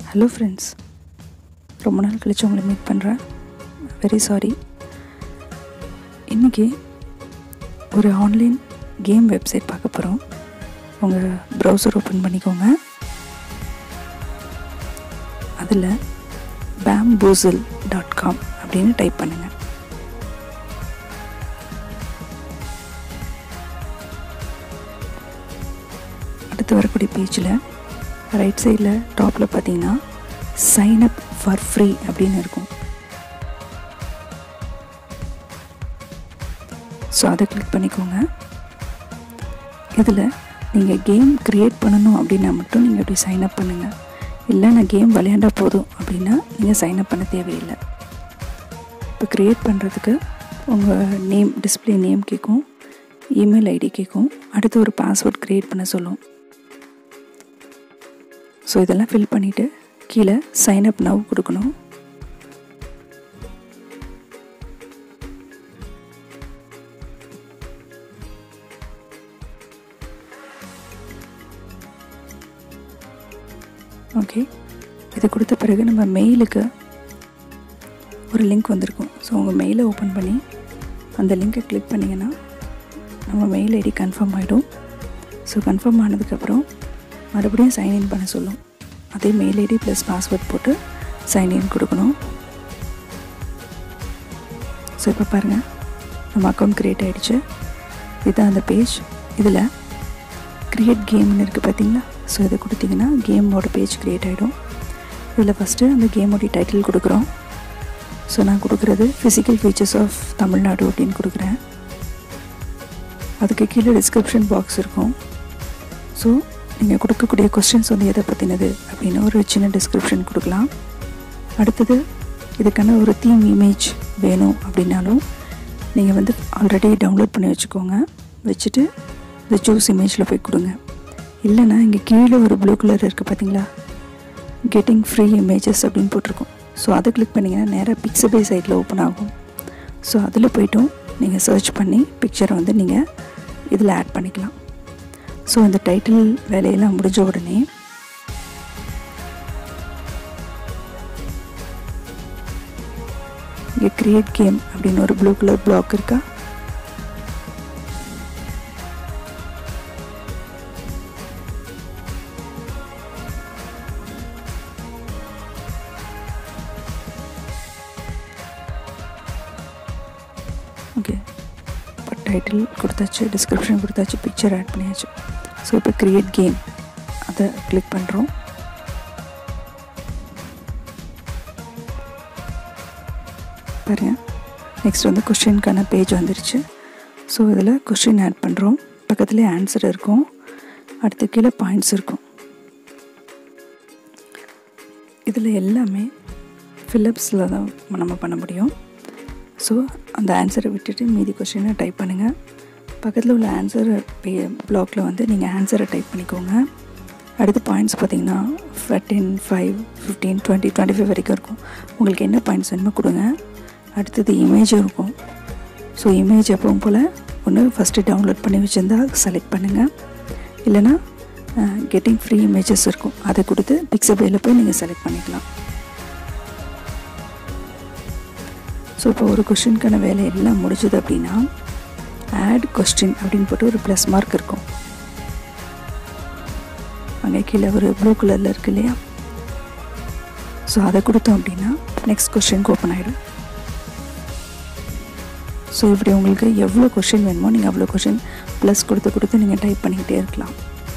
hello friends ரொம்ப நாள் கழிச்சு உங்களை மீட் பண்ணுறேன் வெரி சாரி இன்றைக்கி ஒரு ஆன்லைன் கேம் வெப்சைட் பார்க்க போகிறோம் உங்கள் ப்ரௌசர் ஓப்பன் பண்ணிக்கோங்க அதில் பேம்பூசல் டாட் காம் அப்படின்னு டைப் பண்ணுங்கள் அடுத்து வரக்கூடிய பேஜில் ரைட் சைடில் டாப்பில் பார்த்தீங்கன்னா சைன் அப் ஃபார் ஃப்ரீ அப்படின்னு இருக்கும் ஸோ அதை கிளிக் பண்ணிக்கோங்க இதில் நீங்கள் கேம் க்ரியேட் பண்ணணும் அப்படின்னா மட்டும் நீங்கள் அப்படி சைன் அப் பண்ணுங்கள் இல்லை நான் கேம் விளையாண்டா போதும் அப்படின்னா நீங்கள் சைன் அப் பண்ண தேவையில்லை இப்போ க்ரியேட் பண்ணுறதுக்கு உங்கள் நேம் டிஸ்பிளே நேம் கேட்கும் இமெயில் ஐடி கேட்கும் அடுத்து ஒரு பாஸ்வேர்ட் க்ரியேட் பண்ண சொல்லும் ஸோ இதெல்லாம் ஃபில் பண்ணிவிட்டு கீழே சைன் அப் நவ் கொடுக்கணும் ஓகே இது கொடுத்த பிறகு நம்ம மெயிலுக்கு ஒரு லிங்க் வந்திருக்கும் ஸோ உங்கள் மெயிலை ஓப்பன் பண்ணி அந்த லிங்கை கிளிக் பண்ணிங்கன்னா நம்ம மெயில் ஐடி கன்ஃபார்ம் ஆகிடும் ஸோ கன்ஃபார்ம் ஆனதுக்கப்புறம் மறுபடியும் சைன்இன் பண்ண சொல்லும் அதே மெயில் ஐடி ப்ளஸ் பாஸ்வேர்ட் போட்டு சைன்இன் கொடுக்கணும் ஸோ இப்போ பாருங்கள் நம்ம அக்கௌண்ட் க்ரியேட் ஆகிடுச்சு இதுதான் அந்த பேஜ் இதில் க்ரியேட் கேம்னு இருக்குது பார்த்தீங்களா ஸோ இதை கொடுத்தீங்கன்னா கேமோட பேஜ் க்ரியேட் ஆகிடும் இதில் ஃபஸ்ட்டு அந்த கேமோடைய டைட்டில் கொடுக்குறோம் ஸோ நான் கொடுக்குறது ஃபிசிக்கல் ஃபீச்சர்ஸ் ஆஃப் தமிழ்நாடு அப்படின்னு கொடுக்குறேன் அதுக்கு கீழே டிஸ்கிரிப்ஷன் பாக்ஸ் இருக்கும் ஸோ நீங்கள் கொடுக்கக்கூடிய கொஸ்டின்ஸ் வந்து எதை பற்றினது அப்படின்னு ஒரு சின்ன டிஸ்கிரிப்ஷன் கொடுக்கலாம் அடுத்தது இதுக்கான ஒரு தீம் இமேஜ் வேணும் அப்படின்னாலும் நீங்கள் வந்து ஆல்ரெடி டவுன்லோட் பண்ணி வச்சுக்கோங்க வச்சுட்டு இந்த சூஸ் இமேஜில் போய் கொடுங்க இல்லைன்னா இங்கே கீழே ஒரு ப்ளூ கலர் இருக்குது பார்த்தீங்களா கெட்டிங் ஃப்ரீ இமேஜஸ் அப்படின்னு போட்டிருக்கோம் ஸோ அதை கிளிக் பண்ணிங்கன்னா நேராக பிக்சபே சைட்டில் ஓப்பன் ஆகும் ஸோ அதில் போய்ட்டும் நீங்கள் சர்ச் பண்ணி பிக்சரை வந்து நீங்கள் இதில் ஆட் பண்ணிக்கலாம் ஸோ இந்த டைட்டில் வேலையெல்லாம் முடிஞ்ச உடனே இங்கே கிரியேட் கேம் அப்படின்னு ஒரு ப்ளூ கலர் பிளாக் இருக்கா ஓகே இப்போ டைட்டில் கொடுத்தாச்சு டிஸ்கிரிப்ஷன் கொடுத்தாச்சு பிக்சர் ஆட் பண்ணியாச்சு ஸோ இப்போ க்ரியேட் கேம் அதை கிளிக் பண்ணுறோம் பாருங்கள் நெக்ஸ்ட் வந்து கொஷினுக்கான பேஜ் வந்துருச்சு ஸோ இதில் கொஷின் ஆட் பண்ணுறோம் பக்கத்துலேயே ஆன்சர் இருக்கும் அடுத்து கீழே பாயிண்ட்ஸ் இருக்கும் இதில் எல்லாமே ஃபில்லப்ஸில் தான் நம்ம பண்ண முடியும் ஸோ அந்த ஆன்சரை விட்டுட்டு மீதி கொஷினை டைப் பண்ணுங்கள் பக்கத்தில் உள்ள ஆன்சர் பே பிளாக்ல வந்து நீங்கள் ஆன்சரை டைப் பண்ணிக்கோங்க அடுத்து பாயிண்ட்ஸ் பார்த்தீங்கன்னா ten five fifteen twenty twenty five வரைக்கும் இருக்கும் உங்களுக்கு என்ன பாயிண்ட்ஸ் வேணுமோ கொடுங்க அடுத்தது இமேஜும் இருக்கும் ஸோ இமேஜ் எப்பவும் போல் ஒன்று ஃபஸ்ட்டு டவுன்லோட் பண்ணி வச்சுருந்தா செலக்ட் பண்ணுங்கள் இல்லைனா கெட்டிங் ஃப்ரீ இமேஜஸ் இருக்கும் அதை கொடுத்து பிக்சபேயில் போய் நீங்கள் செலக்ட் பண்ணிக்கலாம் ஸோ இப்போ ஒரு கொஷினுக்கான வேலை எல்லாம் முடிஞ்சது அப்படின்னா ஆட் கொஸ்டின் அப்படின்னு போட்டு ஒரு ப்ளஸ் மார்க் இருக்கும் அங்கே கீழே ஒரு ப்ளூ கலரில் இருக்கு இல்லையா ஸோ அதை கொடுத்தோம் அப்படின்னா நெக்ஸ்ட் கொஷினுக்கு ஓப்பன் ஆகிடும் ஸோ இப்படி உங்களுக்கு எவ்வளோ கொஷின் வேணுமோ நீங்கள் அவ்வளோ கொஷின் ப்ளஸ் கொடுத்து கொடுத்து நீங்கள் டைப் பண்ணிக்கிட்டே இருக்கலாம்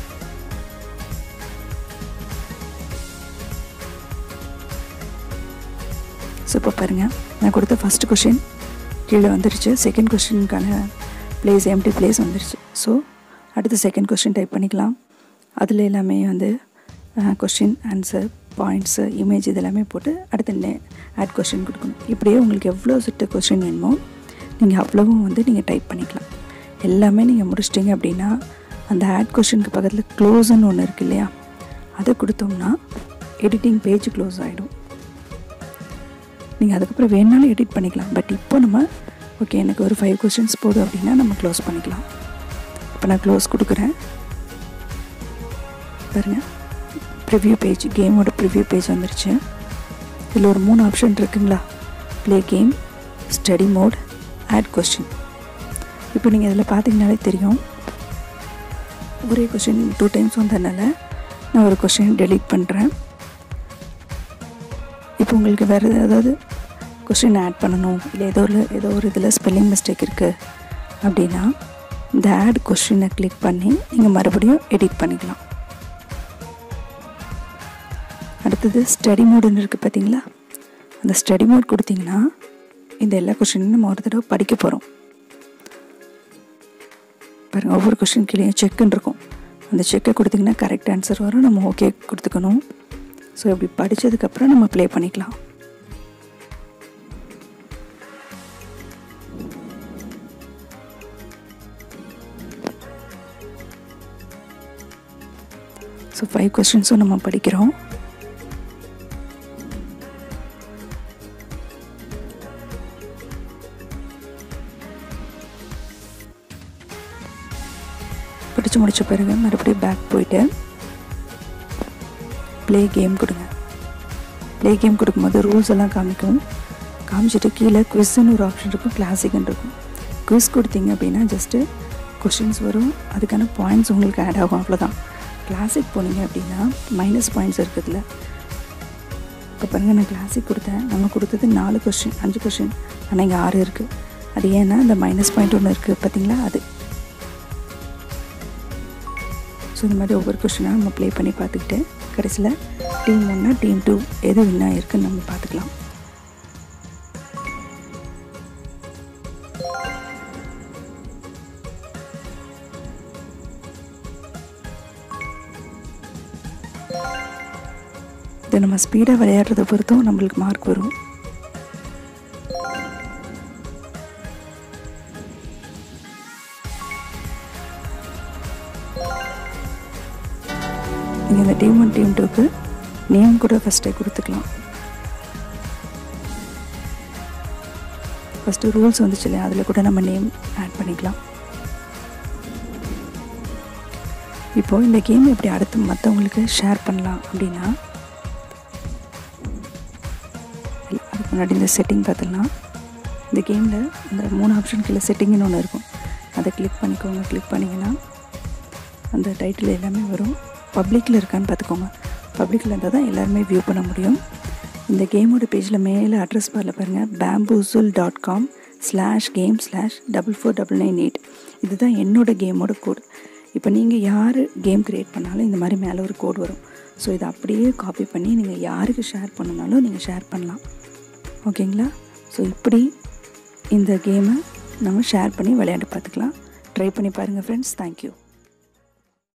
ஸோ இப்போ பாருங்கள் நான் கொடுத்த ஃபஸ்ட் கொஷின் கீழே வந்துருச்சு செகண்ட் கொஷினுக்கான பிளேஸ் எம்டி பிளேஸ் வந்துருச்சு ஸோ அடுத்து செகண்ட் கொஷின் டைப் பண்ணிக்கலாம் அதில் எல்லாமே வந்து கொஷின் ஆன்சர் பாயிண்ட்ஸு இமேஜ் இதெல்லாமே போட்டு அடுத்து நே ஆட் கொஷின் கொடுக்கணும் இப்படியே உங்களுக்கு எவ்வளோ சிட்ட கொஷின் வேணுமோ நீங்கள் அவ்வளவும் வந்து நீங்கள் டைப் பண்ணிக்கலாம் எல்லாமே நீங்கள் முடிச்சிட்டிங்க அப்படின்னா அந்த ஆட் கொஷினுக்கு பக்கத்தில் க்ளோஸ்ன்னு ஒன்று இருக்குது இல்லையா அதை கொடுத்தோம்னா எடிட்டிங் பேஜ் க்ளோஸ் ஆகிடும் நீங்கள் அதுக்கப்புறம் வேணாலும் எடிட் பண்ணிக்கலாம் பட் இப்போ நம்ம ஓகே எனக்கு ஒரு ஃபைவ் கொஷின்ஸ் போதும் அப்படின்னா நம்ம க்ளோஸ் பண்ணிக்கலாம் இப்போ நான் க்ளோஸ் கொடுக்குறேன் பாருங்கள் ப்ரிவ்யூ பேஜ் கேமோட ப்ரிவ்யூ பேஜ் வந்துருச்சு இதில் ஒரு மூணு ஆப்ஷன் இருக்குங்களா play game study mode add question இப்போ நீங்கள் இதில் பார்த்தீங்கனாலே தெரியும் ஒரே கொஷின் டூ டைம்ஸ் வந்ததுனால நான் ஒரு கொஷின் டெலீட் பண்ணுறேன் இப்போ உங்களுக்கு வேறு ஏதாவது கொஷின் ஆட் பண்ணணும் இல்லை ஏதோ ஒரு ஏதோ ஒரு இதில் ஸ்பெல்லிங் மிஸ்டேக் இருக்குது அப்படின்னா இந்த ஆட் கொஷினை கிளிக் பண்ணி நீங்கள் மறுபடியும் எடிட் பண்ணிக்கலாம் அடுத்தது ஸ்டடி மோடுன்னு இருக்குது பார்த்தீங்களா அந்த ஸ்டடி மோட் கொடுத்தீங்கன்னா இந்த எல்லா கொஷினும் நம்ம ஒரு தடவை படிக்க போகிறோம் பாருங்கள் ஒவ்வொரு கொஷின் கீழே செக்குன்னு இருக்கும் அந்த செக்கை கொடுத்தீங்கன்னா கரெக்ட் ஆன்சர் வரும் நம்ம ஓகே கொடுத்துக்கணும் ஸோ இப்படி படித்ததுக்கப்புறம் நம்ம ப்ளே பண்ணிக்கலாம் ஸோ ஃபைவ் கொஸ்டின்ஸும் நம்ம படிக்கிறோம் படித்து முடித்த பிறகு மறுபடியும் பேக் போயிட்டு ப்ளே கேம் கொடுங்க ப்ளே கேம் கொடுக்கும்போது ரூல்ஸ் எல்லாம் காமிக்கும் காமிச்சிட்டு கீழே குவிஸ்ன்னு ஒரு ஆப்ஷன் இருக்கும் கிளாசிக்னு இருக்கும் குவிஸ் கொடுத்தீங்க அப்படின்னா ஜஸ்ட்டு கொஷின்ஸ் வரும் அதுக்கான பாயிண்ட்ஸ் உங்களுக்கு ஆட் ஆகும் அவ்வளோதான் கிளாசிக் போனீங்க அப்படின்னா மைனஸ் பாயிண்ட்ஸ் இருக்குதுல்ல இப்போ பாருங்கள் நான் கிளாசிக் கொடுத்தேன் நம்ம கொடுத்தது நாலு கொஷின் அஞ்சு கொஷின் ஆனால் இங்கே ஆறு இருக்குது அது ஏன்னா இந்த மைனஸ் பாயிண்ட் ஒன்று இருக்குது பார்த்தீங்களா அது ஸோ இந்த மாதிரி ஒவ்வொரு கொஷினாக நம்ம ப்ளே பண்ணி பார்த்துக்கிட்டு கடைசியில் டீம் ஒன்னா டீம் டூ எது வின் ஆகிருக்குன்னு நம்ம பார்த்துக்கலாம் இது நம்ம ஸ்பீடாக விளையாடுறத பொறுத்தும் நம்மளுக்கு மார்க் வரும் நீங்கள் இந்த டீம் ஒன் டீம் டூக்கு நேம் கூட ஃபஸ்ட்டே கொடுத்துக்கலாம் ஃபஸ்ட்டு ரூல்ஸ் வந்துச்சு இல்லையா அதில் கூட நம்ம நேம் ஆட் பண்ணிக்கலாம் இப்போது இந்த கேம் எப்படி அடுத்து மற்றவங்களுக்கு ஷேர் பண்ணலாம் அப்படின்னா அதுக்கு முன்னாடி இந்த செட்டிங் பார்த்துக்கலாம் இந்த கேமில் இந்த மூணு ஆப்ஷன் கீழே செட்டிங்னு ஒன்று இருக்கும் அதை கிளிக் பண்ணிக்கோங்க கிளிக் பண்ணிங்கன்னா அந்த டைட்டில் எல்லாமே வரும் பப்ளிக்கில் இருக்கான்னு பார்த்துக்கோங்க பப்ளிக்கில் இருந்தால் தான் எல்லாருமே வியூ பண்ண முடியும் இந்த கேமோட பேஜில் மேலே அட்ரஸ் பாரில் பாருங்கள் bamboozle dot com slash game slash double four double nine eight இதுதான் என்னோடய கேமோட கோடு இப்போ நீங்கள் யார் கேம் க்ரியேட் பண்ணாலும் இந்த மாதிரி மேலே ஒரு கோடு வரும் ஸோ இதை அப்படியே காப்பி பண்ணி நீங்கள் யாருக்கு ஷேர் பண்ணனாலும் நீங்கள் ஷேர் பண்ணலாம் ஓகேங்களா ஸோ இப்படி இந்த கேமை நம்ம ஷேர் பண்ணி விளையாண்டு பார்த்துக்கலாம் ட்ரை பண்ணி பாருங்கள் ஃப்ரெண்ட்ஸ் தேங்க்யூ